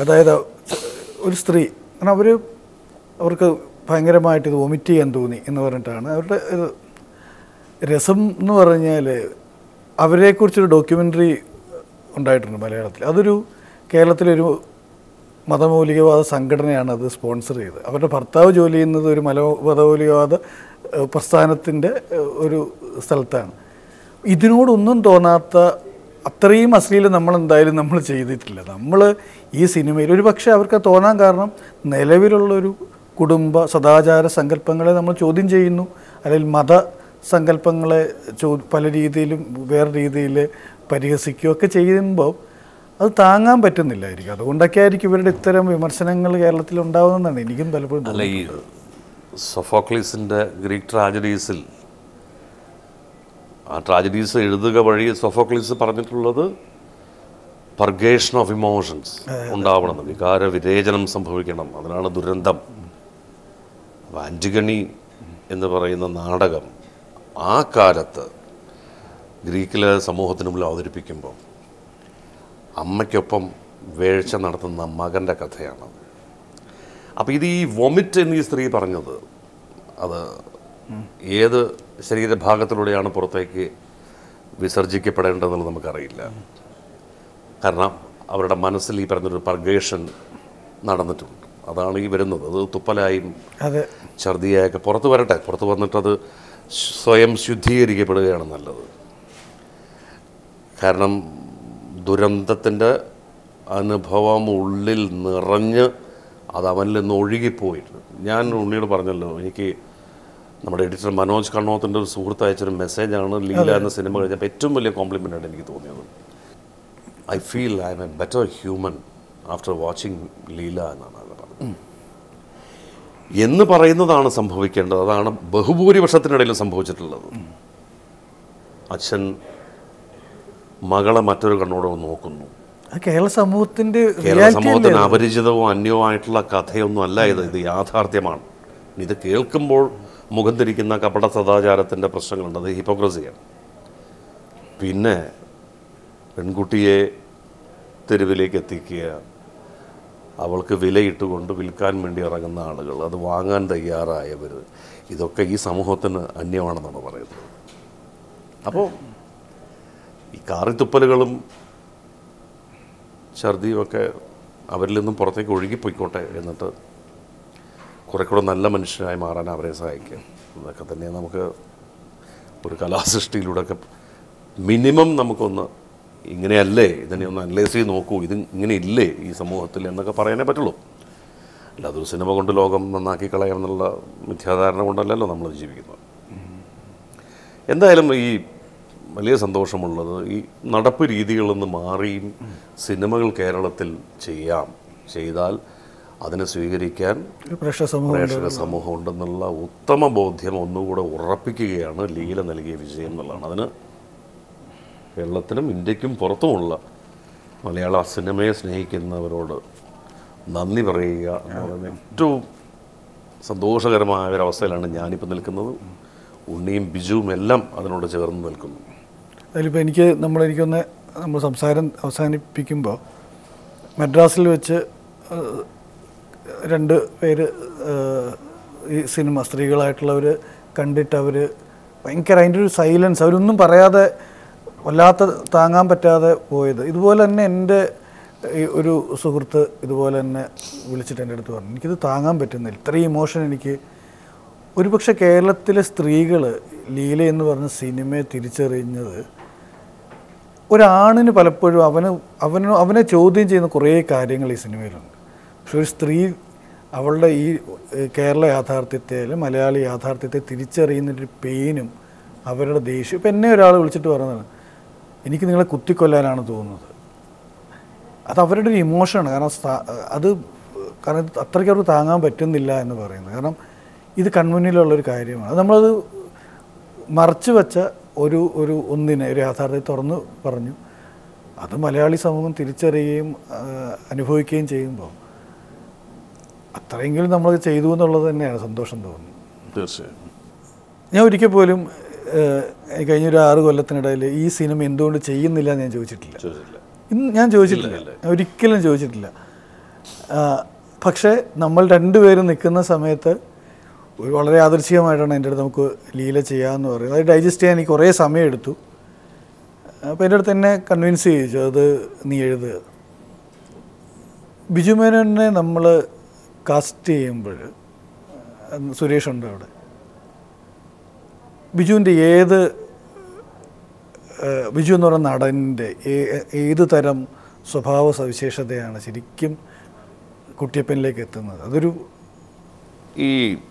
അതായത് ഒരു സ്ത്രീ കാരണം അവർ അവർക്ക് ഭയങ്കരമായിട്ട് ഇത് വൊമിറ്റ് ചെയ്യാൻ തോന്നി എന്ന് പറഞ്ഞിട്ടാണ് അവരുടെ ഇത് രസം എന്ന് പറഞ്ഞാൽ അവരെക്കുറിച്ചൊരു ഡോക്യുമെൻ്ററി ഉണ്ടായിട്ടുണ്ട് മലയാളത്തിൽ അതൊരു കേരളത്തിലൊരു മതമൗലികവാദ സംഘടനയാണ് അത് സ്പോൺസർ ചെയ്തത് അവരുടെ ഭർത്താവ് ജോലി ചെയ്യുന്നത് ഒരു മല മതമൗലികവാദ ഏഹ്, പ്രസ്ഥാനത്തിൻ്റെ ഏഹ്, ഒരു സ്ഥലത്താണ് ഇതിനോടൊന്നും തോന്നാത്ത അത്രയും അശ്ലീലം നമ്മൾ എന്തായാലും നമ്മൾ ചെയ്തിട്ടില്ല നമ്മൾ ഈ സിനിമയിൽ ഒരു പക്ഷേ അവർക്ക് തോന്നാൻ കാരണം നിലവിലുള്ളൊരു കുടുംബ സദാചാര സങ്കല്പങ്ങളെ നമ്മൾ ചോദ്യം ചെയ്യുന്നു അല്ലെങ്കിൽ മത സങ്കല്പങ്ങളെ ചോ പല രീതിയിലും വേറെ രീതിയിൽ പരിഹസിക്കുകയൊക്കെ ചെയ്യുമ്പോൾ അത് താങ്ങാൻ പറ്റുന്നില്ലായിരിക്കും അതുകൊണ്ടൊക്കെ ആയിരിക്കും ഇവരുടെ ഇത്തരം വിമർശനങ്ങൾ കേരളത്തിൽ ഉണ്ടാവുന്നതാണ് എനിക്കും പലപ്പോഴും അല്ല ഈ സൊഫോക്ലീസിൻ്റെ ഗ്രീക്ക് ട്രാജഡീസിൽ ആ ട്രാജഡീസ് എഴുതുക വഴി സൊഫോക്ലീസ് പറഞ്ഞിട്ടുള്ളത് പർഗേഷൻ ഓഫ് ഇമോഷൻസ് ഉണ്ടാവണം വികാര വിരേചനം സംഭവിക്കണം അതിനാണ് ദുരന്തം അപ്പോൾ ആൻറ്റിഗണി എന്ന് പറയുന്ന നാടകം ആ കാലത്ത് ഗ്രീക്കിലെ സമൂഹത്തിന് മുമ്പിൽ അവതരിപ്പിക്കുമ്പോൾ അമ്മയ്ക്കൊപ്പം വേഴ്ച നടത്തുന്ന മകൻ്റെ കഥയാണത് അപ്പോൾ ഇത് ഈ വൊമിറ്റ് എന്ന് ഈ സ്ത്രീ പറഞ്ഞത് അത് ഏത് ശരീരഭാഗത്തിലൂടെയാണ് പുറത്തേക്ക് വിസർജിക്കപ്പെടേണ്ടതെന്നുള്ളത് നമുക്കറിയില്ല കാരണം അവരുടെ മനസ്സിൽ ഈ പറഞ്ഞൊരു പർഗേഷൻ നടന്നിട്ടുണ്ട് അതാണ് ഈ വരുന്നത് അത് തുപ്പലായും അതെ ഛർദിയായൊക്കെ പുറത്ത് വരട്ടെ പുറത്ത് വന്നിട്ടത് സ്വയം ശുദ്ധീകരിക്കപ്പെടുകയാണ് നല്ലത് കാരണം ദുരന്തത്തിൻ്റെ അനുഭവം ഉള്ളിൽ നിറഞ്ഞ് അത് അവനിൽ നിന്ന് ഒഴുകിപ്പോയിട്ട് ഞാൻ ഉണ്ണിയോട് പറഞ്ഞല്ലോ എനിക്ക് നമ്മുടെ എഡിറ്റർ മനോജ് കണ്ണോത്തിൻ്റെ ഒരു സുഹൃത്ത് അയച്ചൊരു മെസ്സേജാണ് ലീല എന്ന സിനിമ കഴിഞ്ഞപ്പോൾ ഏറ്റവും വലിയ കോംപ്ലിമെൻ്റ് ആയിട്ട് എനിക്ക് തോന്നിയത് I feel I'm a better human after watching Leela എന്നാണ് അത് പറഞ്ഞത് എന്ന് പറയുന്നതാണ് സംഭവിക്കേണ്ടത് അതാണ് ബഹുഭൂരിപക്ഷത്തിനിടയിൽ സംഭവിച്ചിട്ടുള്ളത് അച്ഛൻ മകളെ മറ്റൊരു കണ്ണോടെ നോക്കുന്നു അത് കേരള സമൂഹത്തിൻ്റെ കേരള റിയാലിറ്റി സമൂഹത്തിന് അപരിചിതവും അന്യവുമായിട്ടുള്ള കഥയൊന്നും അല്ല ഇത് ഇത് യാഥാർത്ഥ്യമാണ് ഇത് കേൾക്കുമ്പോൾ മുഖം തിരിക്കുന്ന കപട സദാചാരത്തിൻ്റെ പ്രശ്നങ്ങളുണ്ട് അത് ഹിപ്പോക്രസിയാണ് പിന്നെ പെൺകുട്ടിയെ തെരുവിലേക്ക് എത്തിക്കുക അവൾക്ക് വിലയിട്ടുകൊണ്ട് വിൽക്കാൻ വേണ്ടി ഇറങ്ങുന്ന ആളുകൾ അത് വാങ്ങാൻ തയ്യാറായവർ ഇതൊക്കെ ഈ സമൂഹത്തിന് അന്യമാണെന്നാണ് പറയുന്നത് അപ്പോൾ ഈ കാറിത്തുപ്പലുകളും ഛർദിയും ഒക്കെ അവരിൽ നിന്നും പുറത്തേക്ക് ഒഴുകിപ്പോയിക്കോട്ടെ എന്നിട്ട് കുറെ കൂടെ നല്ല മനുഷ്യരായി മാറാൻ അവരെ സഹായിക്കുക ഇതൊക്കെ തന്നെ നമുക്ക് ഒരു കലാസൃഷ്ടിയിലൂടെയൊക്കെ മിനിമം നമുക്കൊന്ന് ഇങ്ങനെയല്ലേ ഇതിനെ ഒന്ന് അനലൈസ് ചെയ്ത് നോക്കൂ ഇത് ഇങ്ങനെ ഇല്ലേ ഈ സമൂഹത്തിൽ എന്നൊക്കെ പറയാനേ പറ്റുള്ളൂ അല്ല അതൊരു സിനിമ കൊണ്ട് ലോകം നന്നാക്കി കളയാം എന്നുള്ള മിഥ്യാധാരണ കൊണ്ടല്ലല്ലോ നമ്മൾ ജീവിക്കുന്നത് എന്തായാലും ഈ വലിയ സന്തോഷമുള്ളത് ഈ നടപ്പ് രീതികളിൽ നിന്ന് മാറിയും സിനിമകൾ കേരളത്തിൽ ചെയ്യാം ചെയ്താൽ അതിനെ സ്വീകരിക്കാൻ ഒരു പ്രേക്ഷക സമൂഹം പ്രേക്ഷക സമൂഹം ഉണ്ടെന്നുള്ള ഉത്തമ ബോധ്യം ഒന്നുകൂടെ ഉറപ്പിക്കുകയാണ് ലീല നൽകിയ വിജയം എന്നുള്ളതാണ് അതിന് കേരളത്തിനും ഇന്ത്യക്കും പുറത്തുമുള്ള മലയാള സിനിമയെ സ്നേഹിക്കുന്നവരോട് നന്ദി പറയുക എന്ന് പറയുന്ന ഏറ്റവും സന്തോഷകരമായ ഒരവസ്ഥയിലാണ് ഞാനിപ്പോൾ നിൽക്കുന്നത് ഉണ്ണിയും ബിജുവും എല്ലാം അതിനോട് ചേർന്ന് നിൽക്കുന്നു അതിലിപ്പോൾ എനിക്ക് നമ്മൾ എനിക്കൊന്ന് നമ്മൾ സംസാരം അവസാനിപ്പിക്കുമ്പോൾ മദ്രാസിൽ വെച്ച് ഏഹ്, രണ്ട് പേര് ഏഹ്, ഈ സിനിമ സ്ത്രീകളായിട്ടുള്ളവർ കണ്ടിട്ട് അവർ ഭയങ്കര അതിൻ്റെ ഒരു സൈലൻസ് അവരൊന്നും പറയാതെ വല്ലാത്ത താങ്ങാൻ പറ്റാതെ പോയത് ഇതുപോലെ തന്നെ എൻ്റെ ഈ ഒരു സുഹൃത്ത് ഇതുപോലെ തന്നെ വിളിച്ചിട്ട് എൻ്റെ അടുത്ത് പറഞ്ഞു എനിക്കിത് താങ്ങാൻ പറ്റുന്നില്ല ഇത്രയും ഇമോഷൻ എനിക്ക് ഒരുപക്ഷെ കേരളത്തിലെ സ്ത്രീകൾ ലീല എന്ന് പറഞ്ഞ സിനിമയെ തിരിച്ചറിഞ്ഞത് ഒരാണിന് പലപ്പോഴും അവന് അവന് അവനെ ചോദ്യം ചെയ്യുന്ന കുറേ കാര്യങ്ങൾ ഈ സിനിമയിലുണ്ട് പക്ഷെ ഒരു സ്ത്രീ അവളുടെ ഈ ഏഹ്, കേരള യാഥാർത്ഥ്യത്തെ അല്ലെങ്കിൽ മലയാളി യാഥാർത്ഥ്യത്തെ തിരിച്ചറിയുന്നൊരു പെയിനും അവരുടെ ദേഷ്യം ഇപ്പം എന്നെ ഒരാൾ വിളിച്ചിട്ട് പറഞ്ഞതാണ് എനിക്ക് നിങ്ങളെ കുത്തിക്കൊല്ലാനാണ് തോന്നുന്നത് അത് അവരുടെ ഒരു ഇമോഷനാണ് കാരണം സ്ഥാ- അത് കാരണം ഇത് അത്രയ്ക്ക് അവർക്ക് താങ്ങാൻ പറ്റുന്നില്ല എന്ന് പറയുന്നത് കാരണം ഇത് കൺമുന്നിലുള്ളൊരു കാര്യമാണ് അത് നമ്മളത് മറച്ചു വെച്ച ഒരു ഒരു ഒന്നിനെ ഒരു യാഥാർത്ഥ്യത്തെ തുറന്നു പറഞ്ഞു അത് മലയാളി സമൂഹം തിരിച്ചറിയുകയും ആ, അനുഭവിക്കുകയും ചെയ്യുമ്പോൾ അത്രയെങ്കിലും നമ്മൾ ചെയ്തു എന്നുള്ളത് തന്നെയാണ് സന്തോഷം തോന്നുന്നത് തീർച്ചയായും ഞാൻ ഒരിക്കൽ പോലും ഏഹ്, കഴിഞ്ഞൊരു ആറ് കൊല്ലത്തിനിടയിൽ ഈ സിനിമ എന്തുകൊണ്ട് ചെയ്യുന്നില്ല എന്ന് ഞാൻ ചോദിച്ചിട്ടില്ല ചോദിച്ചില്ല ഇന്ന് ഞാൻ ചോദിച്ചിട്ടില്ല ഞാൻ ഒരിക്കലും ചോദിച്ചിട്ടില്ല ആ, പക്ഷേ നമ്മൾ രണ്ടുപേരും നിൽക്കുന്ന സമയത്ത് ഒരു വളരെ യാദൃശ്ചികമായിട്ടാണ് എൻ്റെ അടുത്ത് നമുക്ക് ലീല ചെയ്യാമെന്ന് പറയുന്നത് അത് ഡൈജസ്റ്റ് ചെയ്യാൻ എനിക്ക് കുറേ സമയം എടുത്തു അപ്പോൾ എൻ്റെ അടുത്ത് എന്നെ കൺവിൻസ് ചെയ്യിച്ചു അത് നീ എഴുതുക ബിജു മേനോനെ നമ്മൾ കാസ്റ്റ് ചെയ്യുമ്പോൾ അന്ന് സുരേഷ് ഉണ്ട് അവിടെ ബിജുവിൻ്റെ ഏത് ഏഹ്, ബിജു എന്ന് പറയുന്ന നടൻ്റെ ഏ- ഏത് തരം സ്വഭാവ സവിശേഷതയാണ് ശരിക്കും കുട്ടിയപ്പനിലേക്ക് എത്തുന്നത് അതൊരു ഈ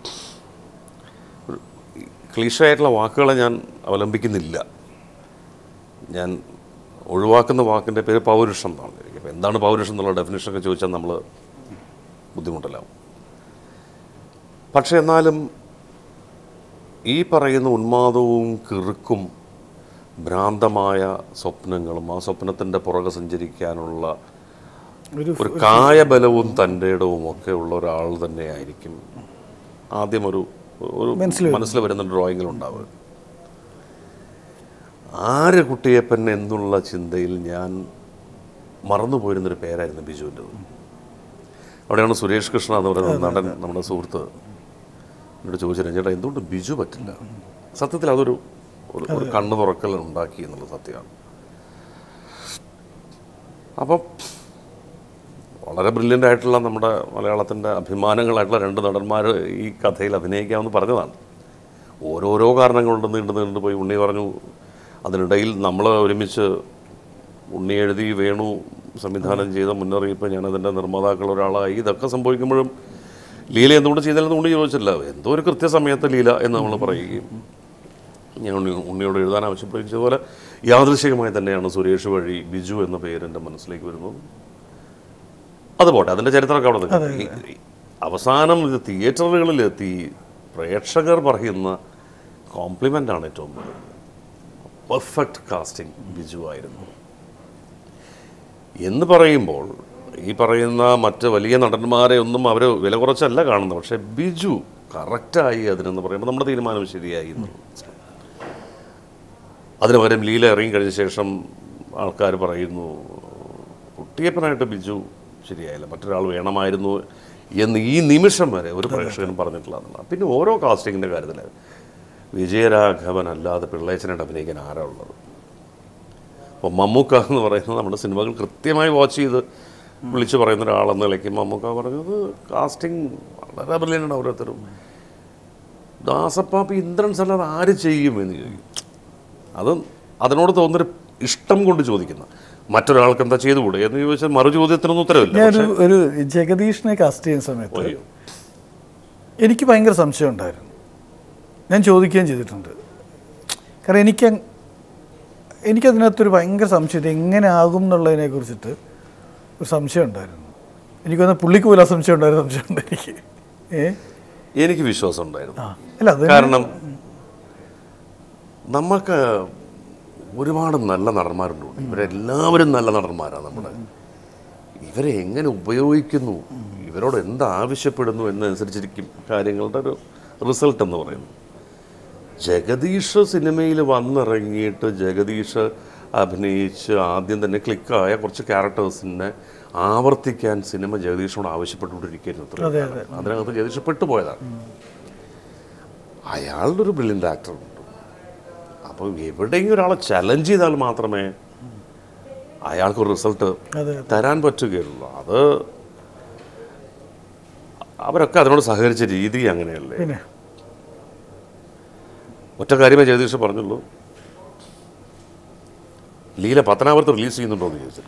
ക്ലീഷയായിട്ടുള്ള വാക്കുകളെ ഞാൻ അവലംബിക്കുന്നില്ല ഞാൻ ഒഴിവാക്കുന്ന വാക്കിൻ്റെ പേര് പൗരുഷം എന്നാണ് അപ്പോൾ എന്താണ് പൗരുഷം എന്നുള്ള ഡെഫിനേഷനൊക്കെ ചോദിച്ചാൽ നമ്മൾ ബുദ്ധിമുട്ടിലാവും പക്ഷേ എന്നാലും ഈ പറയുന്ന ഉന്മാദവും കിറുക്കും ഭ്രാന്തമായ സ്വപ്നങ്ങളും ആ സ്വപ്നത്തിൻ്റെ പുറകെ സഞ്ചരിക്കാനുള്ള ഒരു ഒരു കായബലവും തൻ്റെ ഇടവും ഒക്കെ ഉള്ള ഒരാൾ തന്നെയായിരിക്കും ആദ്യം ഒരു ഒരു മനസ്സിൽ വരുന്ന ഡ്രോയിങ്ങിൽ ഉണ്ടാവുക ആര് കുട്ടിയപ്പൻ എന്നുള്ള ചിന്തയിൽ ഞാൻ മറന്നുപോയിരുന്നൊരു പേരായിരുന്നു ബിജുവിൻ്റെത് അവിടെയാണ് സുരേഷ് കൃഷ്ണ എന്ന് പറയുന്ന നടൻ നമ്മുടെ സുഹൃത്ത് എന്നോട് ചോദിച്ചിരുന്നു ചേട്ടാ എന്തുകൊണ്ട് ബിജു പറ്റില്ല സത്യത്തിൽ അതൊരു ഒരു ഒരു കണ്ണു തുറക്കൽ ഉണ്ടാക്കി എന്നുള്ളത് സത്യമാണ് അപ്പം വളരെ ബ്രില്യൻ്റ് ആയിട്ടുള്ള നമ്മുടെ മലയാളത്തിൻ്റെ അഭിമാനങ്ങളായിട്ടുള്ള രണ്ട് നടന്മാർ ഈ കഥയിൽ അഭിനയിക്കാമെന്ന് പറഞ്ഞതാണ് ഓരോരോ കാരണങ്ങളുണ്ട് നീണ്ടു നീണ്ടു പോയി ഉണ്ണി പറഞ്ഞു അതിനിടയിൽ നമ്മൾ ഒരുമിച്ച് ഉണ്ണി എഴുതി വേണു സംവിധാനം ചെയ്ത മുന്നറിയിപ്പ് ഞാനതിൻ്റെ നിർമ്മാതാക്കൾ ഒരാളായി ഇതൊക്കെ സംഭവിക്കുമ്പോഴും ലീല എന്തുകൊണ്ട് ചെയ്തില്ലെന്ന് ഉണ്ണി ചോദിച്ചില്ല എന്തോ ഒരു കൃത്യസമയത്ത് ലീല എന്ന് നമ്മൾ പറയുകയും ഞാൻ ഉണ്ണി ഉണ്ണിയോട് എഴുതാൻ ആവശ്യപ്പെടുകയും ചെയ്തതുപോലെ യാദൃശികമായി തന്നെയാണ് സുരേഷ് വഴി ബിജു എന്ന പേര് എൻ്റെ മനസ്സിലേക്ക് വരുന്നത് അത് പോട്ടെ അതിൻ്റെ ചരിത്രമൊക്കെ അവിടെ നിൽക്കട്ടെ. ഈ- ഈ അവസാനം ഇത് തിയേറ്ററുകളിലെത്തി പ്രേക്ഷകർ പറയുന്ന കോംപ്ലിമെൻ്റ് ആണ് ഏറ്റവും വലുത് പെർഫെക്റ്റ് കാസ്റ്റിംഗ് ബിജു ആയിരുന്നു എന്ന് പറയുമ്പോൾ ഈ പറയുന്ന മറ്റ് വലിയ നടന്മാരെ ഒന്നും അവർ വില കുറച്ചല്ല കാണുന്നത് പക്ഷേ ബിജു കറക്റ്റായി അതിനെന്ന് പറയുമ്പോൾ നമ്മുടെ തീരുമാനം ശരിയായി എന്നുള്ളത് അതിന് പകരം ലീല ഇറങ്ങി കഴിഞ്ഞ ശേഷം ആൾക്കാർ പറയുന്നു കുട്ടിയപ്പനായിട്ട് ബിജു ശരിയായില്ല മറ്റൊരാൾ വേണമായിരുന്നു എന്ന് ഈ നിമിഷം വരെ ഒരു പ്രേക്ഷകനും പറഞ്ഞിട്ടില്ല പിന്നെ ഓരോ കാസ്റ്റിങ്ങിൻ്റെ കാര്യത്തിൽ വിജയരാഘവൻ അല്ലാതെ പിള്ളേച്ചനായിട്ട് അഭിനയിക്കാൻ ആരാ ഉള്ളത് അപ്പോൾ മമ്മൂക്ക എന്ന് പറയുന്നത് നമ്മുടെ സിനിമകൾ കൃത്യമായി വാച്ച് ചെയ്ത് വിളിച്ചു പറയുന്ന ഒരാളെന്ന നിലയ്ക്ക് മമ്മൂക്ക പറഞ്ഞത് കാസ്റ്റിംഗ് വളരെ ബ്രില്യൻ്റാണ് ഓരോരുത്തരും ദാസപ്പാപ്പി ഇന്ദ്രൻസ് അല്ലാതെ ആര് ചെയ്യും എന്ന് ചോദിക്കും അത് അതിനോട് തോന്നുന്നൊരു ഇഷ്ടം കൊണ്ട് ചോദിക്കുന്ന മറ്റൊരാൾക്ക് എന്താ ചെയ്തുകൂടെ എന്ന് ചോദിച്ചാൽ മറു ചോദ്യത്തിനൊന്നും ഉത്തരവില്ല ഞാനൊരു ഒരു ജഗദീഷിനെ കാസ്റ്റ് ചെയ്യുന്ന സമയത്ത് അയ്യോ. എനിക്ക് ഭയങ്കര സംശയം ഉണ്ടായിരുന്നു ഞാൻ ചോദിക്കുകയും ചെയ്തിട്ടുണ്ട് കാരണം എനിക്ക് അങ്- എനിക്കതിനകത്തൊരു ഭയങ്കര സംശയം ഇത് എങ്ങനെ ആകും എന്നുള്ളതിനെ കുറിച്ചിട്ട് ഒരു സംശയം ഉണ്ടായിരുന്നു എനിക്ക് തോന്നുന്നു പുള്ളിക്ക് പോലും ആ സംശയം ഉണ്ടായിരുന്നു സംശയം ഉണ്ട് എനിക്ക് ഏ എനിക്ക് വിശ്വാസം ഉണ്ടായിരുന്നു ആ അല്ല അത് കാരണം നമുക്ക് ഒരുപാട് നല്ല നടന്മാരുണ്ട് ഇവരെല്ലാവരും നല്ല നടന്മാരാണ് നമ്മുടെ ഇവരെ എങ്ങനെ ഉപയോഗിക്കുന്നു ഇവരോട് എന്ത് ആവശ്യപ്പെടുന്നു എന്നനുസരിച്ചിരിക്കും കാര്യങ്ങളുടെ ഒരു റിസൾട്ട് എന്ന് പറയുന്നത് ജഗദീഷ് സിനിമയിൽ വന്നിറങ്ങിയിട്ട് ജഗദീഷ് അഭിനയിച്ച് ആദ്യം തന്നെ ക്ലിക്കായ കുറച്ച് ക്യാരക്ടേഴ്സിനെ ആവർത്തിക്കാൻ സിനിമ ജഗദീഷിനോട് ആവശ്യപ്പെട്ടുകൊണ്ടിരിക്കുന്നു ഇത്രയും അതെ, കാലം. അതിനകത്ത് ജഗദീഷ് പെട്ടുപോയതാണ് അയാളുടെ ഒരു ബ്രില്യൻ്റ് ആക്ടറുണ്ട് അപ്പോൾ എവിടെയെങ്കിലും ഒരാളെ ചലഞ്ച് ചെയ്താൽ മാത്രമേ അയാൾക്കൊരു റിസൾട്ട് അതെ തരാൻ പറ്റുകയുള്ളൂ അത് അവരൊക്കെ അതിനോട് സഹകരിച്ച രീതി അങ്ങനെയല്ലേ പിന്നെ ഒറ്റ കാര്യമേ ജഗദീഷ് പറഞ്ഞുള്ളൂ ലീല പത്തനാപുരത്ത് റിലീസ് ചെയ്യുന്നുണ്ടോ എന്ന് ചോദിച്ചു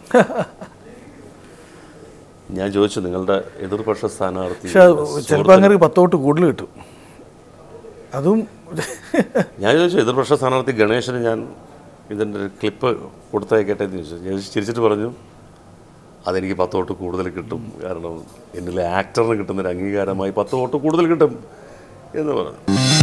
ഞാൻ ചോദിച്ചു നിങ്ങളുടെ എതിർപക്ഷ സ്ഥാനാർത്ഥി പക്ഷെ ചിലപ്പോൾ അങ്ങനെ പത്തോട്ട് കൂടുതൽ കിട്ടും അതും ഞാൻ ചോദിച്ചു എതിർപക്ഷ സ്ഥാനാർത്ഥി ഗണേശന് ഞാൻ ഇതിൻ്റെ ഒരു ക്ലിപ്പ് കൊടുത്തയക്കട്ടെ എന്ന് ചോദിച്ചു ഞാൻ ചിരിച്ചിട്ട് പറഞ്ഞു അതെനിക്ക് പത്ത് വോട്ട് കൂടുതൽ കിട്ടും കാരണം എന്നിലെ ആക്ടറിന് കിട്ടുന്ന ഒരു അംഗീകാരമായി പത്ത് വോട്ട് കൂടുതൽ കിട്ടും എന്ന് പറഞ്ഞു